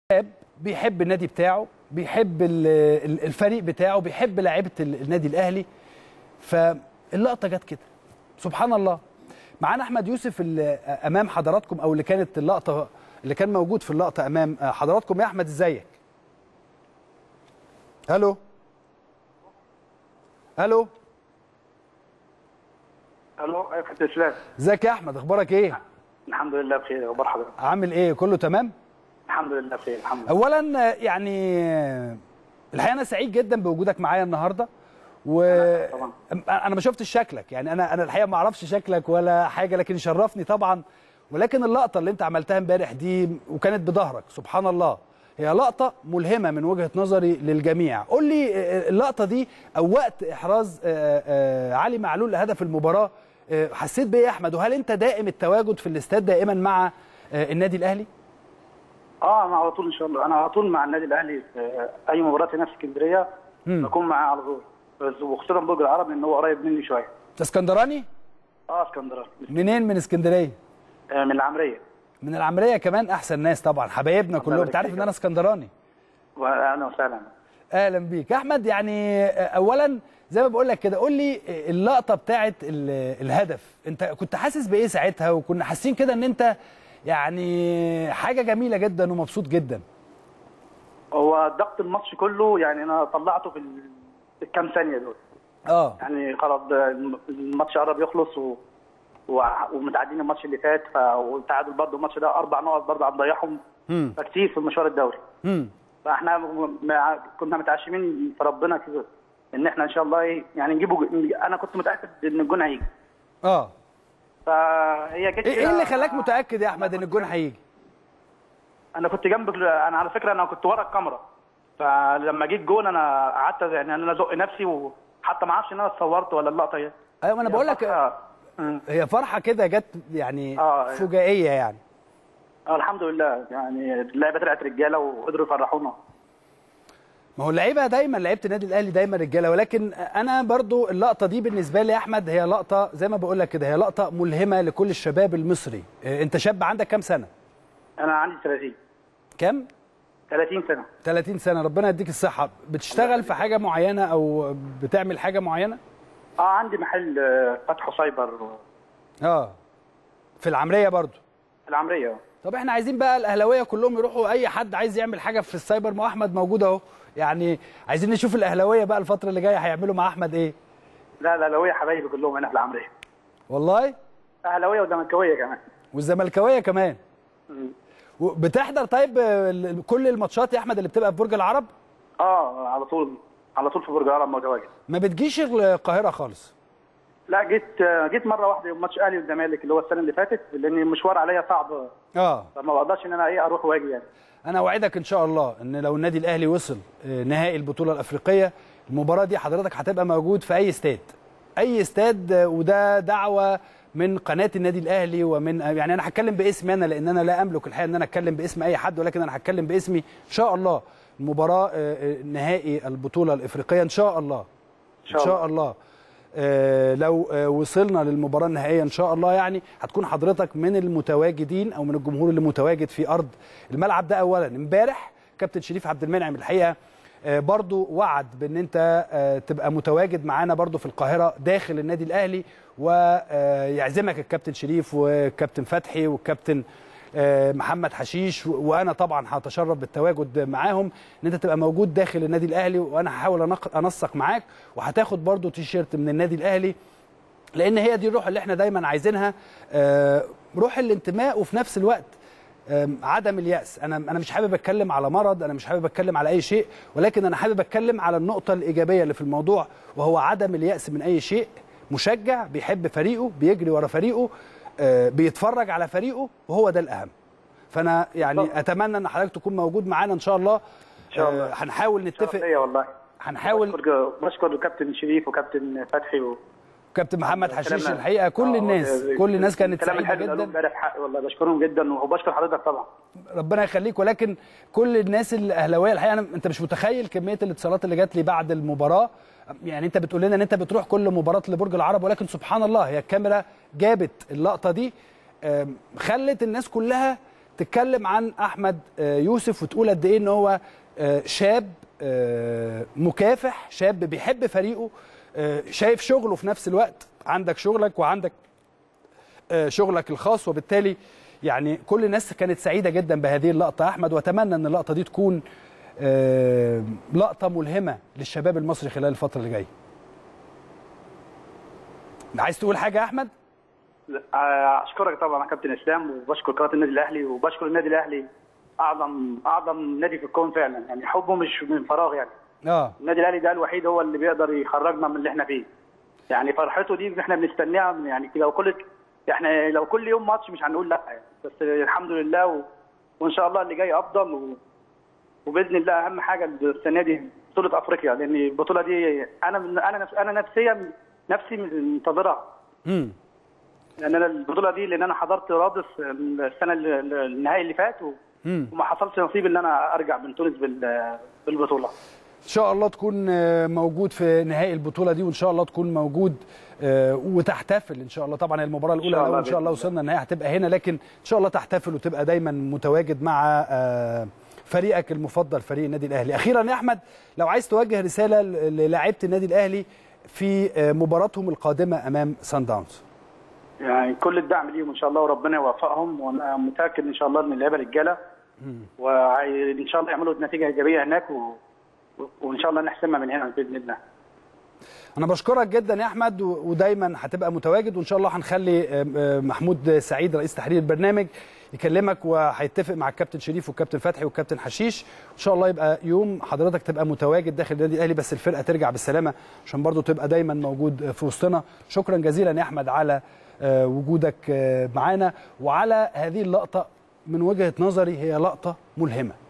شاب بيحب النادي بتاعه بيحب ال- ال- الفريق بتاعه بيحب لعيبه ال- النادي الاهلي فاللقطه جت كده سبحان الله معانا احمد يوسف اللي امام حضراتكم او اللي كانت اللقطه اللي كان موجود في اللقطه امام حضراتكم يا احمد ازيك الو الو الو يا كابتن اسلام ازيك يا احمد اخبارك ايه الحمد لله بخير اخبار حضرتك عامل ايه كله تمام الحمد لله بخير الحمد لله اولا يعني الحقيقه انا سعيد جدا بوجودك معايا النهارده و طبعا. انا ما شفتش شكلك يعني انا انا الحقيقه ما اعرفش شكلك ولا حاجه لكن شرفني طبعا ولكن اللقطه اللي انت عملتها امبارح دي وكانت بظهرك سبحان الله هي لقطه ملهمه من وجهه نظري للجميع قول لي اللقطه دي او وقت احراز آه، آه، علي معلول لهدف المباراه آه، حسيت بايه يا احمد وهل انت دائم التواجد في الاستاد دائما مع آه، النادي الاهلي اه انا على طول ان شاء الله انا على طول مع النادي الاهلي في اي مباراه هنا في اسكندريه مم. بكون معاه على طول بس وخصوصا برج العرب لان هو قريب مني شويه انت اسكندراني اه اسكندريه منين من اسكندريه آه من العمريه من العمريه كمان احسن ناس طبعا حبايبنا كلهم انت عارف ان انا اسكندراني واهلا وسهلا اهلا بيك احمد يعني اولا زي ما بقول لك كده قول لي اللقطه بتاعه ال- الهدف انت كنت حاسس بايه ساعتها وكنا حاسين كده ان انت يعني حاجه جميله جدا ومبسوط جدا هو ضغط الماتش كله يعني انا طلعته في ال- في الكام ثانيه دول اه يعني خلاص ده الماتش قرب يخلص و... و... ومتعدين الماتش اللي فات ف... والتعادل برضه الماتش ده اربع نقط برضه هنضيعهم امم فكتير في مشوار الدوري امم فاحنا مع... كنا متعشمين في ربنا كده ان احنا ان شاء الله ايه يعني نجيبوا انا كنت متاكد ان الجون هيجي اه فهي جت ايه إيه كده- اللي خلاك متاكد يا احمد ان الجون هيجي انا كنت جنب انا على فكره انا كنت ورا الكاميرا فلما جيت جون انا قعدت يعني انا ازق نفسي وحتى ما اعرفش ان انا اتصورت ولا اللقطه هي ايوه انا بقول لك آه. مم. هي فرحه كده جت يعني آه. فجائيه يعني آه الحمد لله يعني اللعبه طلعت رجاله وقدروا يفرحونا ما هو اللعيبه دايما لعيبه النادي الاهلي دايما رجاله ولكن انا برضو اللقطه دي بالنسبه لي يا احمد هي لقطه زي ما بقول لك كده هي لقطه ملهمه لكل الشباب المصري إيه، انت شاب عندك كام سنه انا عندي 30 كام 30 سنه 30 سنه ربنا يديك الصحه بتشتغل في حاجه معينه او بتعمل حاجه معينه اه عندي محل آه، فتحه سايبر اه في العمريه برضو في العمريه طب احنا عايزين بقى الاهلاويه كلهم يروحوا اي حد عايز يعمل حاجه في السايبر ما هو احمد موجود اهو يعني عايزين نشوف الاهلاويه بقى الفتره اللي جايه هيعملوا مع احمد ايه لا لا لو حبايبي كلهم هنا في العمريه والله اهلاويه وزملكاويه كمان والزملكاويه كمان مم. بتحضر طيب ال- كل الماتشات يا احمد اللي بتبقى في برج العرب اه على طول على طول في برج العرب متواجد ما بتجيش القاهره خالص لا جيت آه، جيت مره واحده يوم ماتش اهلي والزمالك اللي هو السنه اللي فاتت لان المشوار عليا صعب اه فما بقدرش ان انا ايه اروح واجي يعني انا اوعدك ان شاء الله ان لو النادي الاهلي وصل آه، نهائي البطوله الافريقيه المباراه دي حضرتك هتبقى موجود في اي استاد اي استاد آه، وده دعوه من قناه النادي الاهلي ومن آه، يعني انا هتكلم باسمي انا لان انا لا املك الحقيقه ان انا اتكلم باسم اي حد ولكن انا هتكلم باسمي ان شاء الله المباراه آه، آه، نهائي البطوله الافريقيه ان شاء الله إن ان شاء شاء الله آه، لو آه، وصلنا للمباراه النهائيه ان شاء الله يعني هتكون حضرتك من المتواجدين او من الجمهور اللي متواجد في ارض الملعب ده اولا امبارح كابتن شريف عبد المنعم الحقيقه آه، برضو وعد بان انت آه، تبقى متواجد معانا برضو في القاهره داخل النادي الاهلي ويعزمك الكابتن شريف والكابتن فتحي والكابتن آه، محمد حشيش و- وانا طبعا هتشرف بالتواجد معاهم ان انت تبقى موجود داخل النادي الاهلي وانا هحاول أنق- انسق معاك وهتاخد برضو تيشيرت من النادي الاهلي لان هي دي الروح اللي احنا دايما عايزينها آه، روح الانتماء وفي نفس الوقت آم، عدم اليأس انا انا مش حابب اتكلم على مرض انا مش حابب اتكلم على اي شيء ولكن انا حابب اتكلم على النقطة الإيجابية اللي في الموضوع وهو عدم اليأس من اي شيء مشجع بيحب فريقه بيجري ورا فريقه آه، بيتفرج على فريقه وهو ده الأهم فانا يعني بالظبط. اتمنى ان حضرتك تكون موجود معانا ان شاء الله إن شاء الله. آه، هنحاول شرف نتفق ليا والله هنحاول بشكر بشكر كابتن شريف وكابتن فتحي و... كابتن محمد حشيش كلام- الحقيقه كل آه، الناس ده- كل الناس كانت الكلام سعيده الحلو اللي قالوه جدا امبارح حق والله بشكرهم جدا وبشكر حضرتك طبعا ربنا يخليك ولكن كل الناس الاهلاويه الحقيقه أنا انت مش متخيل كميه الاتصالات اللي جات لي بعد المباراه يعني انت بتقول لنا ان انت بتروح كل مباراه لبرج العرب ولكن سبحان الله هي الكاميرا جابت اللقطه دي آم، خلت الناس كلها تتكلم عن احمد آه، يوسف وتقول قد ايه ان هو آه، شاب آه، مكافح شاب بيحب فريقه آه، شايف شغله في نفس الوقت عندك شغلك وعندك آه، شغلك الخاص وبالتالي يعني كل الناس كانت سعيده جدا بهذه اللقطه يا احمد واتمنى ان اللقطه دي تكون آه، لقطه ملهمه للشباب المصري خلال الفتره اللي جايه عايز تقول حاجه يا احمد آه، اشكرك طبعا يا كابتن اسلام وبشكر قناه النادي الاهلي وبشكر النادي الاهلي اعظم اعظم نادي في الكون فعلا يعني حبه مش من فراغ يعني اه النادي الاهلي ده الوحيد هو اللي بيقدر يخرجنا من اللي احنا فيه يعني فرحته دي احنا بنستناها من- يعني لو كل احنا لو كل يوم ماتش مش هنقول لا يعني بس الحمد لله و... وان شاء الله اللي جاي افضل و... وباذن الله اهم حاجه السنه دي بطوله افريقيا لان البطوله دي انا من انا نفس انا نفسيا نفسي منتظرها امم لان انا البطوله دي لان انا حضرت رادس السنه اللي- اللي- النهائي اللي فات و... امم وما حصلش نصيب ان انا ارجع من تونس بال... بالبطوله ان شاء الله تكون آه، موجود في نهائي البطوله دي وان شاء الله تكون موجود آه، وتحتفل ان شاء الله طبعا هي المباراه الاولى شاء الله لو ان شاء الله بإذن الله. وصلنا النهائي هتبقى هنا لكن ان شاء الله تحتفل وتبقى دايما متواجد مع آه، فريقك المفضل فريق النادي الاهلي اخيرا يا احمد لو عايز توجه رساله ل- للاعيبه النادي الاهلي في آه، مباراتهم القادمه امام سان داونز يعني كل الدعم ليهم ان شاء الله وربنا يوفقهم وانا متاكد ان شاء الله ان اللعيبه رجاله وان شاء الله يعملوا نتيجه ايجابيه هناك و... وان شاء الله نحسمها من هنا باذن الله انا بشكرك جدا يا احمد و- ودايما هتبقى متواجد وان شاء الله هنخلي آه، آه، محمود سعيد رئيس تحرير البرنامج يكلمك وهيتفق مع الكابتن شريف والكابتن فتحي والكابتن حشيش ان شاء الله يبقى يوم حضرتك تبقى متواجد داخل النادي الاهلي بس الفرقه ترجع بالسلامه عشان برضو تبقى دايما موجود في وسطنا شكرا جزيلا يا احمد على آه، وجودك آه، معانا وعلى هذه اللقطه من وجهه نظري هي لقطه ملهمه